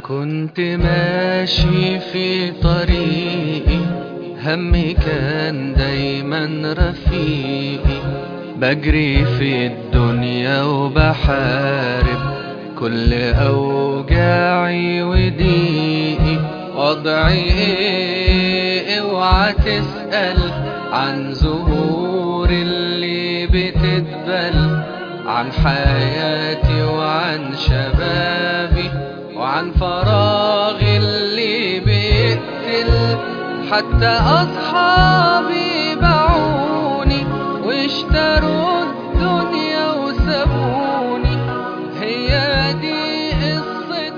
كنت ماشي في طريقي همي كان دايما رفيقي بجري في الدنيا وبحارب كل أوجاعي وضيقي وضعي ايه اوعى تسأل عن زهور اللي بتدبل عن حياتي وعن شبابي وعن فراغي اللي بيقتل حتى أصحابي باعوني واشتروا الدنيا وسابوني هي دي قصة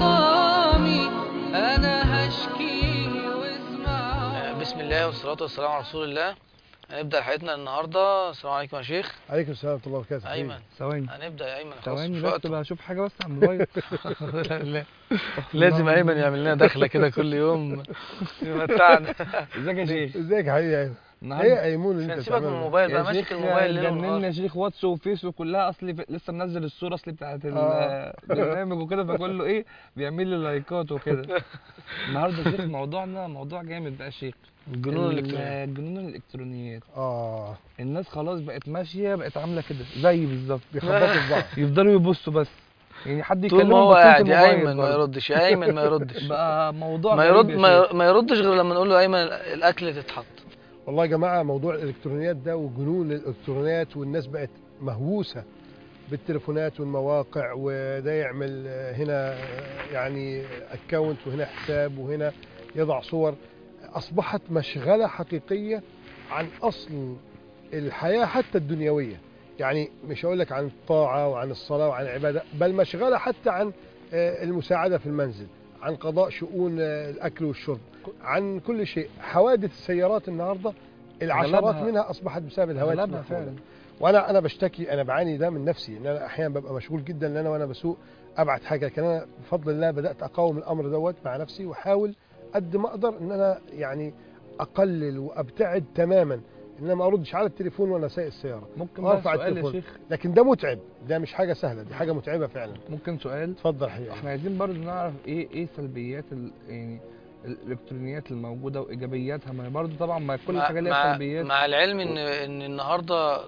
حطامي أنا هشكي واسمعوني بسم الله والصلاة والسلام على رسول الله هنبدأ حلقتنا النهاردة السلام عليكم يا شيخ عليكم السلام ورحمه الله وبركاته أيمن ثواني هنبدأ يا أيمن خلاص ثواني مش بس وقته. بشوف حاجه بس على الموبايل لا لا لازم أيمن يعمل لنا دخلة كده كل يوم يمتعنا ازيك يا شيخ ازيك يا حبيبي يا ايمن ايه النهارده يا ايمون اللي عشان انت سيبك من بتعمله؟ الموبايل بقى يا ماسك شيخ الموبايل ليل جننا ونهار يا شيخ واتس وفيس وكلها اصلي في- لسه منزل الصوره اصلي بتاعت آه. البرنامج وكده فكله ايه بيعمل لي لايكات وكده النهارده يا شيخ موضوعنا موضوع جامد بقى يا شيخ الجنون ال- الإلكتروني الجنون الالكترونيات اه الناس خلاص بقت ماشيه بقت عامله كده زي بالظبط بيخبطوا في بعض يفضلوا يبصوا بس يعني حد طول ما يكلمهم هو باصين في قاعد يا الموبايل أيمن ما برضه. يردش يا أيمن ما يردش بقى موضوع ما غريب يرد يا ما شيخ. ير- ما يردش غير لما نقول له أيمن الأكل تتحط والله يا جماعه موضوع الالكترونيات ده وجنون الالكترونيات والناس بقت مهووسه بالتليفونات والمواقع وده يعمل آه، هنا آه، يعني اكونت وهنا حساب وهنا يضع صور اصبحت مشغله حقيقيه عن اصل الحياه حتى الدنيويه يعني مش هقول لك عن الطاعه وعن الصلاه وعن العباده بل مشغله حتى عن آه، المساعده في المنزل عن قضاء شؤون آه، الاكل والشرب عن كل شيء حوادث السيارات النهارده العشرات أغلبها- منها اصبحت بسبب الهواتف أغلبها المحمولة. فعلا وانا انا بشتكي انا بعاني ده من نفسي ان انا احيانا ببقى مشغول جدا ان انا وانا بسوق ابعت حاجه لكن انا بفضل الله بدات اقاوم الامر دوت مع نفسي واحاول قد ما اقدر ان انا يعني اقلل وابتعد تماما ان انا ما اردش على التليفون وانا سايق السياره ممكن بقى وارفع سؤال يا التليفون. شيخ لكن ده متعب ده مش حاجه سهله دي حاجه متعبه فعلا ممكن سؤال اتفضل حقيقة احنا عايزين برضو نعرف ايه ايه سلبيات ال... يعني الالكترونيات الموجوده وايجابياتها ما هي برضو طبعا ما كل مع- حاجه ليها مع, سلبيات مع العلم ان ان النهارده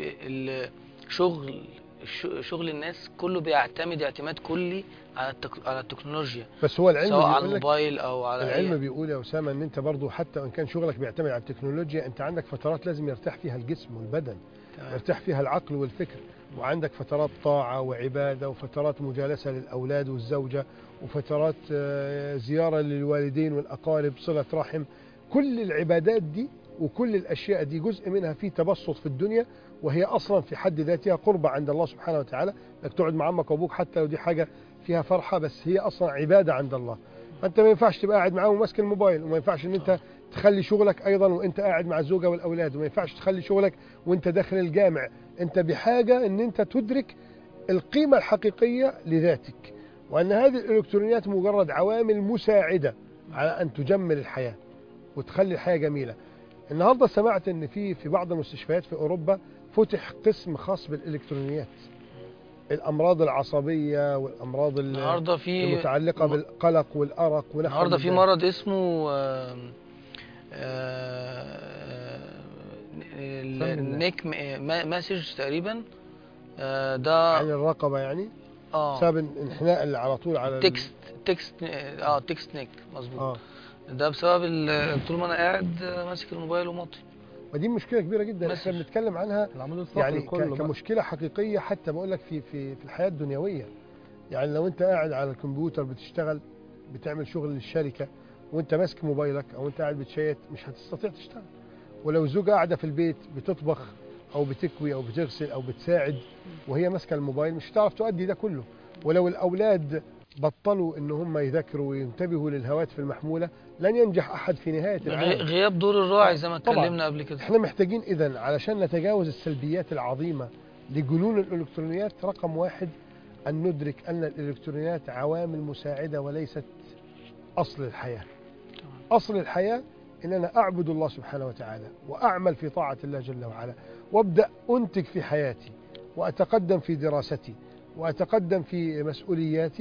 الشغل الش- شغل الناس كله بيعتمد اعتماد كلي على التك... على التكنولوجيا بس هو العلم سواء على بيقول لك الموبايل او على العلم أي... بيقول يا اسامه ان انت برضو حتى وان كان شغلك بيعتمد على التكنولوجيا انت عندك فترات لازم يرتاح فيها الجسم والبدن تمام. يرتاح فيها العقل والفكر وعندك فترات طاعة وعبادة وفترات مجالسة للأولاد والزوجة وفترات آه، زيارة للوالدين والأقارب صلة رحم كل العبادات دي وكل الأشياء دي جزء منها فيه تبسط في الدنيا وهي أصلا في حد ذاتها قربة عند الله سبحانه وتعالى انك تقعد مع عمك وابوك حتى لو دي حاجة فيها فرحة بس هي أصلا عبادة عند الله فأنت ما ينفعش تبقى قاعد معاهم وماسك الموبايل وما ينفعش ان انت تخلي شغلك ايضا وانت قاعد مع الزوجه والاولاد وما ينفعش تخلي شغلك وانت داخل الجامع انت بحاجه ان انت تدرك القيمه الحقيقيه لذاتك وان هذه الالكترونيات مجرد عوامل مساعده على ان تجمل الحياه وتخلي الحياه جميله النهارده سمعت ان في في بعض المستشفيات في اوروبا فتح قسم خاص بالالكترونيات الامراض العصبيه والامراض ال- النهارده في المتعلقه م- بالقلق والارق ونحو النهارده من في ذلك. مرض اسمه آم، آه، ال- سمي الله. نيك م- مسج تقريبا آه، ده عن الرقبه يعني اه بسبب الانحناء اللي على طول على ال- تكست تكست اه تكست نيك مظبوط اه ده بسبب ال- طول ما انا قاعد آه، ماسك الموبايل ومطي ودي مشكله كبيره جدا مسج. احنا بنتكلم عنها العمود الفقري يعني ك- كله بقى. كمشكله حقيقيه حتى بقول لك في في في الحياه الدنيويه يعني لو انت قاعد على الكمبيوتر بتشتغل بتعمل شغل للشركه وانت ماسك موبايلك او انت قاعد بتشيت مش هتستطيع تشتغل ولو الزوجه قاعده في البيت بتطبخ او بتكوي او بتغسل او بتساعد وهي ماسكه الموبايل مش هتعرف تؤدي ده كله ولو الاولاد بطلوا ان هم يذاكروا وينتبهوا للهواتف المحموله لن ينجح احد في نهايه غي- العالم غياب دور الراعي زي ما طبعاً. اتكلمنا قبل كده احنا محتاجين اذا علشان نتجاوز السلبيات العظيمه لجنون الالكترونيات رقم واحد ان ندرك ان الالكترونيات عوامل مساعده وليست اصل الحياه. اصل الحياه ان انا اعبد الله سبحانه وتعالى واعمل في طاعه الله جل وعلا وابدا انتج في حياتي واتقدم في دراستي واتقدم في مسؤولياتي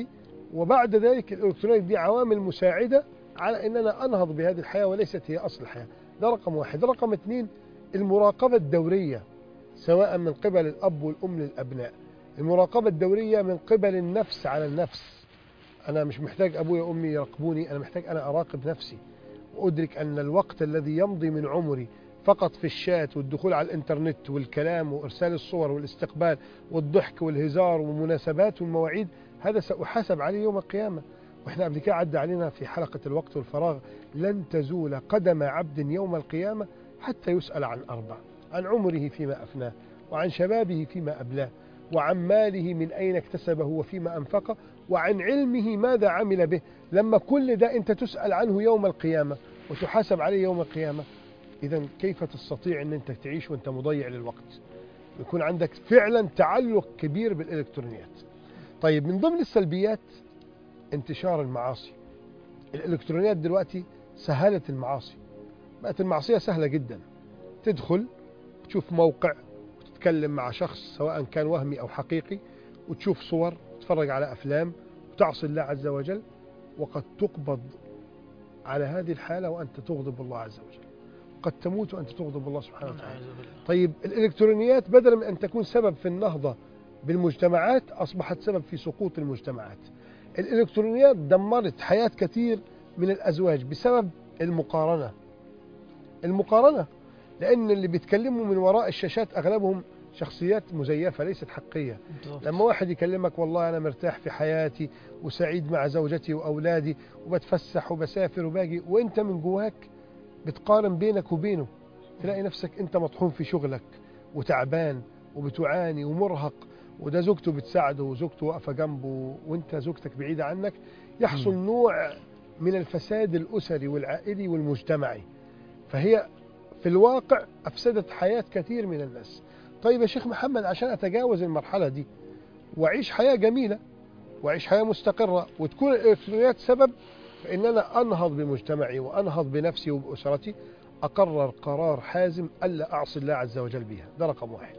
وبعد ذلك الالكترونيات دي عوامل مساعده على ان انا انهض بهذه الحياه وليست هي اصل الحياه ده رقم واحد رقم اثنين المراقبه الدوريه سواء من قبل الاب والام للابناء المراقبه الدوريه من قبل النفس على النفس انا مش محتاج ابويا وامي يراقبوني انا محتاج انا اراقب نفسي وادرك ان الوقت الذي يمضي من عمري فقط في الشات والدخول على الانترنت والكلام وارسال الصور والاستقبال والضحك والهزار والمناسبات والمواعيد هذا ساحاسب عليه يوم القيامه واحنا قبل كده عدى علينا في حلقه الوقت والفراغ لن تزول قدم عبد يوم القيامه حتى يسال عن اربع عن عمره فيما افناه وعن شبابه فيما ابلاه وعن ماله من اين اكتسبه وفيما انفقه وعن علمه ماذا عمل به لما كل ده انت تسال عنه يوم القيامه وتحاسب عليه يوم القيامه اذا كيف تستطيع ان انت تعيش وانت مضيع للوقت يكون عندك فعلا تعلق كبير بالالكترونيات طيب من ضمن السلبيات انتشار المعاصي الالكترونيات دلوقتي سهلت المعاصي بقت المعصيه سهله جدا تدخل تشوف موقع وتتكلم مع شخص سواء كان وهمي او حقيقي وتشوف صور تتفرج على افلام وتعصي الله عز وجل وقد تقبض على هذه الحاله وانت تغضب الله عز وجل قد تموت وانت تغضب الله سبحانه وتعالى والعياذ بالله. طيب الالكترونيات بدلا من ان تكون سبب في النهضه بالمجتمعات اصبحت سبب في سقوط المجتمعات. الالكترونيات دمرت حياه كثير من الازواج بسبب المقارنه. المقارنه لان اللي بيتكلموا من وراء الشاشات اغلبهم شخصيات مزيفه ليست حقيقيه. بالظبط. لما واحد يكلمك والله انا مرتاح في حياتي وسعيد مع زوجتي واولادي وبتفسح وبسافر وباجي وانت من جواك بتقارن بينك وبينه تلاقي نفسك انت مطحون في شغلك وتعبان وبتعاني ومرهق وده زوجته بتساعده وزوجته واقفه جنبه وانت زوجتك بعيده عنك يحصل نوع من الفساد الاسري والعائلي والمجتمعي فهي في الواقع افسدت حياه كثير من الناس طيب يا شيخ محمد عشان اتجاوز المرحله دي واعيش حياه جميله واعيش حياه مستقره وتكون الالكترونيات سبب فان انا انهض بمجتمعي وانهض بنفسي وباسرتي اقرر قرار حازم الا اعصي الله عز وجل بها ده رقم واحد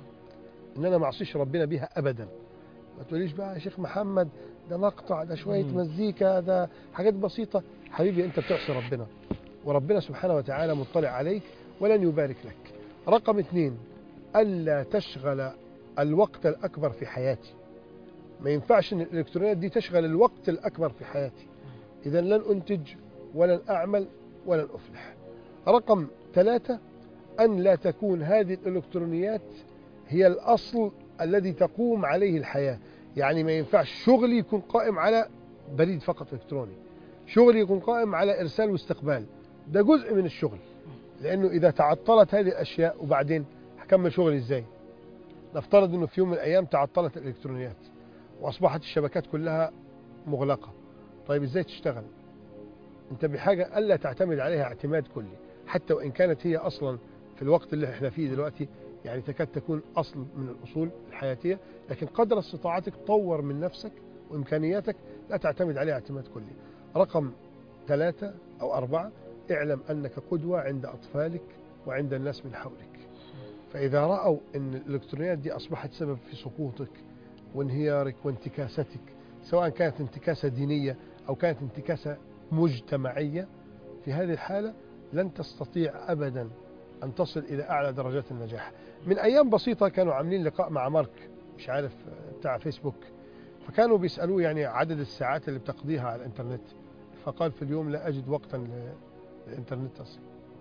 ان انا ما اعصيش ربنا بها ابدا ما تقوليش بقى يا شيخ محمد ده مقطع ده شويه مم. مزيكا ده حاجات بسيطه حبيبي انت بتعصي ربنا وربنا سبحانه وتعالى مطلع عليك ولن يبارك لك رقم اثنين الا تشغل الوقت الاكبر في حياتي ما ينفعش ان الالكترونيات دي تشغل الوقت الاكبر في حياتي اذا لن انتج ولن اعمل ولن افلح رقم ثلاثة أن لا تكون هذه الإلكترونيات هي الأصل الذي تقوم عليه الحياة يعني ما ينفعش شغلي يكون قائم على بريد فقط إلكتروني شغلي يكون قائم على إرسال واستقبال ده جزء من الشغل لأنه إذا تعطلت هذه الأشياء وبعدين هكمل شغلي إزاي نفترض أنه في يوم من الأيام تعطلت الإلكترونيات وأصبحت الشبكات كلها مغلقة طيب إزاي تشتغل أنت بحاجة ألا تعتمد عليها اعتماد كلي حتى وإن كانت هي أصلا في الوقت اللي احنا فيه دلوقتي يعني تكاد تكون أصل من الأصول الحياتية لكن قدر استطاعتك طور من نفسك وإمكانياتك لا تعتمد عليها اعتماد كلي رقم ثلاثة أو أربعة اعلم أنك قدوة عند أطفالك وعند الناس من حولك فإذا رأوا أن الإلكترونيات دي أصبحت سبب في سقوطك وانهيارك وانتكاستك سواء كانت انتكاسة دينية أو كانت انتكاسة مجتمعية في هذه الحالة لن تستطيع أبدا أن تصل إلى أعلى درجات النجاح من أيام بسيطة كانوا عاملين لقاء مع مارك مش عارف بتاع فيسبوك فكانوا بيسألوه يعني عدد الساعات اللي بتقضيها على الإنترنت فقال في اليوم لا أجد وقتا ل- للإنترنت أصلا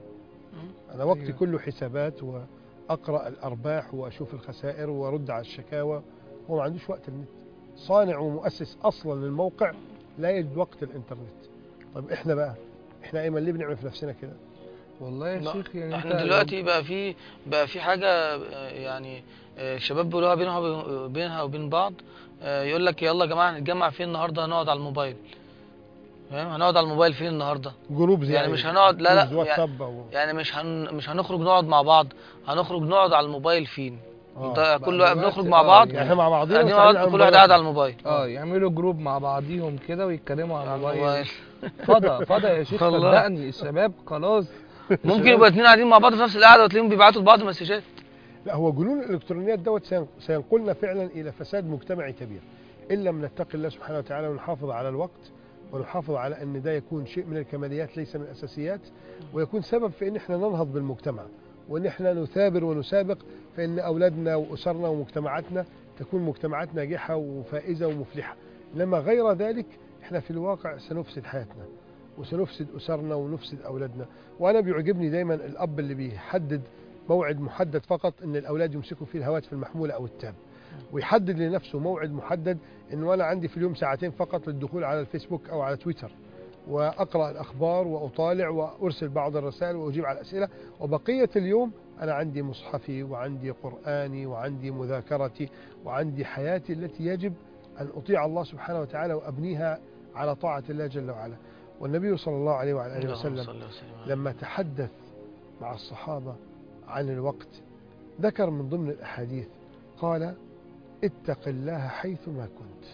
أنا وقتي أيوة. كله حسابات وأقرأ الأرباح وأشوف الخسائر وأرد على الشكاوى هو ما عندوش وقت النت صانع ومؤسس أصلا للموقع لا يجد وقت الإنترنت طيب إحنا بقى إحنا أيمن ليه بنعمل في نفسنا كده والله يا لا، شيخ يعني احنا انت دلوقتي بقى في بقى في حاجه آه، يعني آه، الشباب بيقولوها بينها وبين- بينها وبين بعض آه، يقول لك يلا يا جماعه نتجمع فين النهارده هنقعد على الموبايل فاهم هنقعد على الموبايل فين النهارده جروب زي يعني مش هنقعد- لا، لا، جروبز واتساب أو يعني مش هن مش هنخرج نقعد مع بعض هنخرج نقعد على الموبايل فين آه. انت كل بقى واحد دلوقتي بنخرج مع آه، بعض يعني احنا مع بعضينا قاعدين مع وقاعدين بعض على كل واحد قاعد على الموبايلات. الموبايل اه يعملوا جروب مع بعضيهم كده ويتكلموا على على الموبايل الموبايل فضى فضى يا شيخ والله. صدقني الشباب خلاص ممكن يبقى اتنين قاعدين مع بعض في نفس القعده وتلاقيهم بيبعتوا لبعض مسجات لا هو جنون الالكترونيات دوت سين- سينقلنا فعلا الى فساد مجتمعي كبير إن لم نتقي الله سبحانه وتعالى ونحافظ على الوقت ونحافظ على أن ده يكون شيء من الكماليات ليس من الأساسيات ويكون سبب في أن احنا ننهض بالمجتمع وأن احنا نثابر ونسابق في أن أولادنا وأسرنا ومجتمعاتنا تكون مجتمعات ناجحة وفائزة ومفلحة إنما غير ذلك احنا في الواقع سنفسد حياتنا وسنفسد أسرنا ونفسد أولادنا وأنا بيعجبني دايما الأب اللي بيحدد موعد محدد فقط ان الاولاد يمسكوا فيه الهواتف المحموله او التاب ويحدد لنفسه موعد محدد انه انا عندي في اليوم ساعتين فقط للدخول على الفيسبوك او على تويتر واقرا الاخبار واطالع وارسل بعض الرسائل واجيب على الاسئله وبقيه اليوم انا عندي مصحفي وعندي قراني وعندي مذاكرتي وعندي حياتي التي يجب ان اطيع الله سبحانه وتعالى وابنيها على طاعه الله جل وعلا والنبي صلى الله عليه وعلى اله اللهم وسلم صل وسلم على لما تحدث مع الصحابة عن الوقت ذكر من ضمن الأحاديث قال اتق الله حيثما كنت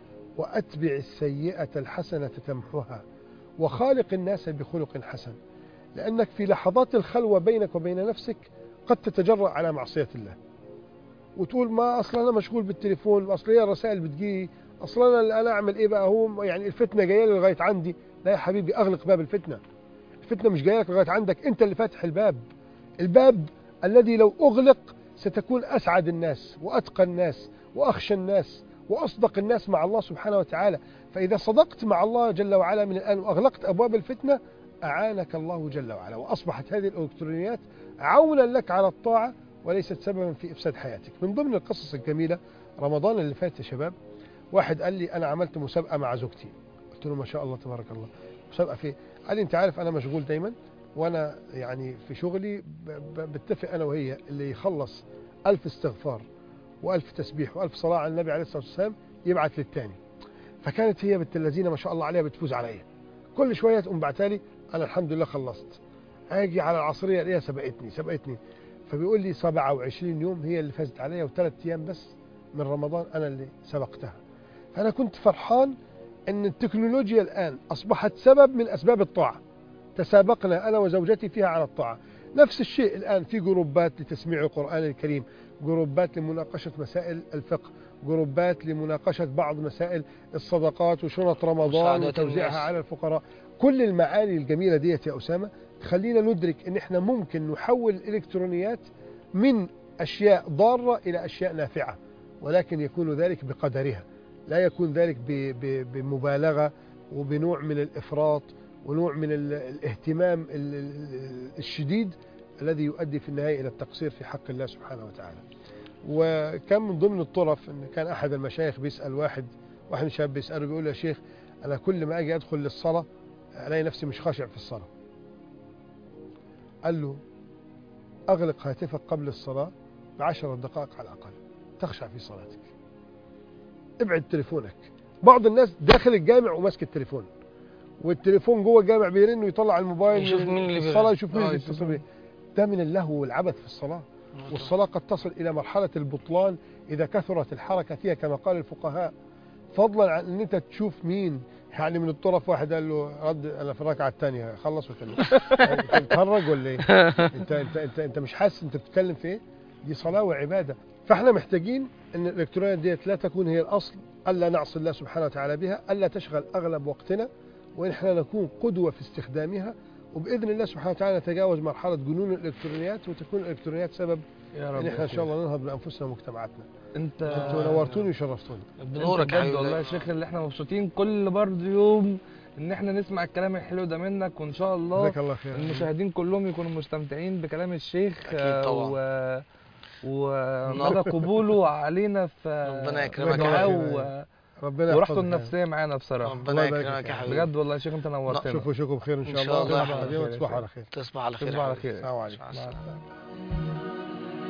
وأتبع السيئة الحسنة تمحها وخالق الناس بخلق حسن لأنك في لحظات الخلوة بينك وبين نفسك قد تتجرأ على معصية الله وتقول ما أصلا أنا مشغول بالتليفون أصلا هي الرسائل بتجي أصلا أنا أنا أعمل إيه بقى هو يعني الفتنة جاية لي لغاية عندي لا يا حبيبي أغلق باب الفتنة الفتنة مش جاية لك لغاية عندك أنت اللي فاتح الباب الباب الذي لو أغلق ستكون أسعد الناس وأتقى الناس وأخشى الناس وأصدق الناس مع الله سبحانه وتعالى فإذا صدقت مع الله جل وعلا من الآن وأغلقت أبواب الفتنة أعانك الله جل وعلا وأصبحت هذه الإلكترونيات عونا لك على الطاعة وليست سببا في إفساد حياتك من ضمن القصص الجميلة رمضان اللي فات يا شباب واحد قال لي أنا عملت مسابقة مع زوجتي قلت له ما شاء الله تبارك الله مسابقة في قال لي أنت عارف أنا مشغول دايما وأنا يعني في شغلي ب- ب- بتفق أنا وهي اللي يخلص ألف استغفار وألف تسبيح وألف صلاة على النبي عليه الصلاة والسلام يبعت للتاني فكانت هي بنت الذين ما شاء الله عليها بتفوز عليا كل شوية تقوم بعتالي أنا الحمد لله خلصت أجي على العصرية ألاقيها سبقتني سبقتني فبيقول لي 27 يوم هي اللي فازت عليا وثلاث أيام بس من رمضان أنا اللي سبقتها فأنا كنت فرحان أن التكنولوجيا الآن أصبحت سبب من أسباب الطاعة تسابقنا أنا وزوجتي فيها على الطاعة نفس الشيء الآن في جروبات لتسميع القرآن الكريم جروبات لمناقشة مسائل الفقه جروبات لمناقشة بعض مسائل الصدقات وشنط رمضان مساعدة وتوزيعها الناس. على الفقراء كل المعاني الجميلة ديت يا أسامة تخلينا ندرك ان احنا ممكن نحول الالكترونيات من اشياء ضارة الى اشياء نافعة ولكن يكون ذلك بقدرها لا يكون ذلك ب- ب- بمبالغة وبنوع من الافراط ونوع من ال- الاهتمام ال- ال- الشديد الذي يؤدي في النهاية الى التقصير في حق الله سبحانه وتعالى وكان من ضمن الطرف ان كان احد المشايخ بيسأل واحد واحد من الشباب بيسأله بيقول له يا شيخ انا كل ما اجي ادخل للصلاة الاقي نفسي مش خاشع في الصلاة قال له أغلق هاتفك قبل الصلاة بعشر دقائق على الأقل تخشع في صلاتك ابعد تليفونك بعض الناس داخل الجامع وماسك التليفون والتليفون جوه الجامع بيرن ويطلع الموبايل يشوف مين اللي في الصلاة بيرن. يشوف مين آه، اللي يشوف بيتصل مين. بيه ده من اللهو والعبث في الصلاة والصلاة قد تصل إلى مرحلة البطلان إذا كثرت الحركة فيها كما قال الفقهاء فضلا عن أن أنت تشوف مين يعني من الطرف واحد قال له رد أنا في الركعة الثانية خلص وكلم أنت بتتهرج ولا إيه؟ أنت أنت أنت أنت مش حاسس أنت بتتكلم في إيه؟ دي صلاة وعبادة فإحنا محتاجين أن الإلكترونيات ديت لا تكون هي الأصل ألا نعصي الله سبحانه وتعالى بها ألا تشغل أغلب وقتنا وإن إحنا نكون قدوة في استخدامها وبإذن الله سبحانه وتعالى نتجاوز مرحلة جنون الإلكترونيات وتكون الإلكترونيات سبب يا رب ان احنا يا ان شاء شيخ. الله ننهض بانفسنا ومجتمعاتنا انت انتوا نورتوني وشرفتوني بنورك انت يا بجد حبيبي والله يا شيخ اللي احنا مبسوطين كل برضه يوم ان احنا نسمع الكلام الحلو ده منك وان شاء الله جزاك الله خير المشاهدين كلهم يكونوا مستمتعين بكلام الشيخ أكيد آه، طبعا. و ومدى قبوله علينا في ربنا يكرمك يا دعاء حبيبي. و- ربنا وراحته يحفظك النفسيه معانا بصراحه ربنا الله يبارك يكرمك فيك. يا حبيبي بجد والله يا شيخ انت نورتنا شوفوا اشوفكم بخير ان شاء إن شاء الله الله. تصبحوا على خير خير. وتصبحوا على خير تصبح على خير يا تصبح على حبيبي. خير السلام عليكم مع مع السلامة. السلامه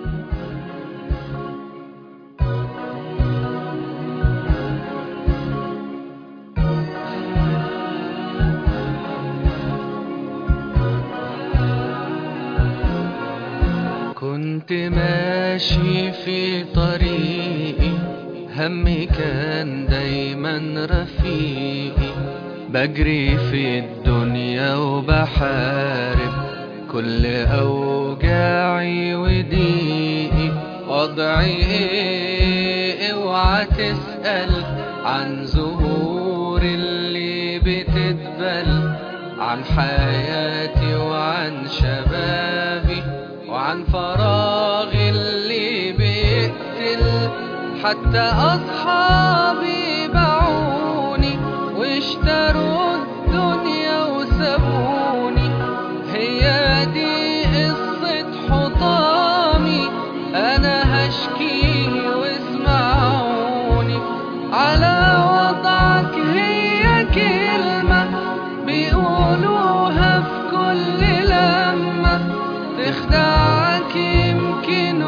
كنت ماشي في طريقي همي كان دايما رفيقي بجري في الدنيا وبحارب كل أوجاعي وضيقي وضعي ايه اوعى تسأل عن زهور اللي بتدبل عن حياتي وعن شبابي وعن فراغ اللي بيقتل حتى أصحابي باعوني واشتروا الدنيا وسابوني هي دي قصة حطامي أنا هشكي واسمعوني على وضعك هي كلمة بيقولوها في كل لمة تخدعك يمكن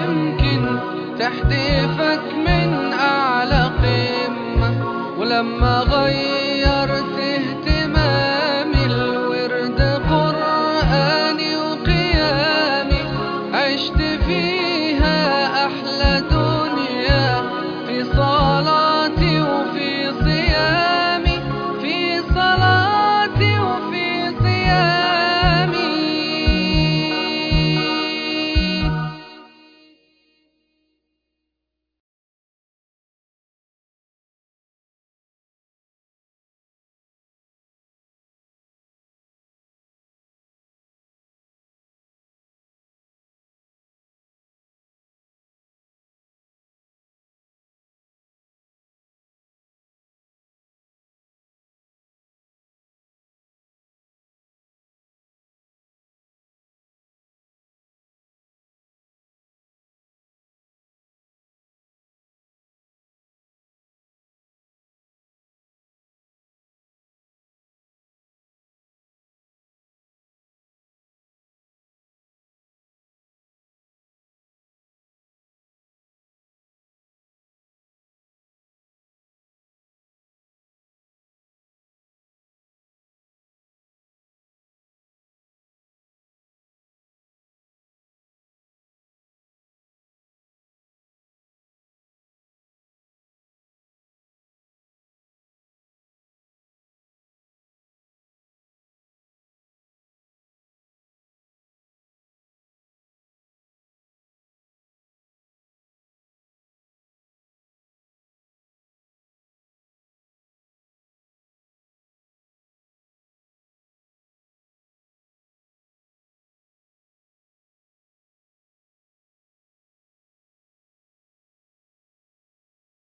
ويمكن تحدفك من أعلى قمة ولما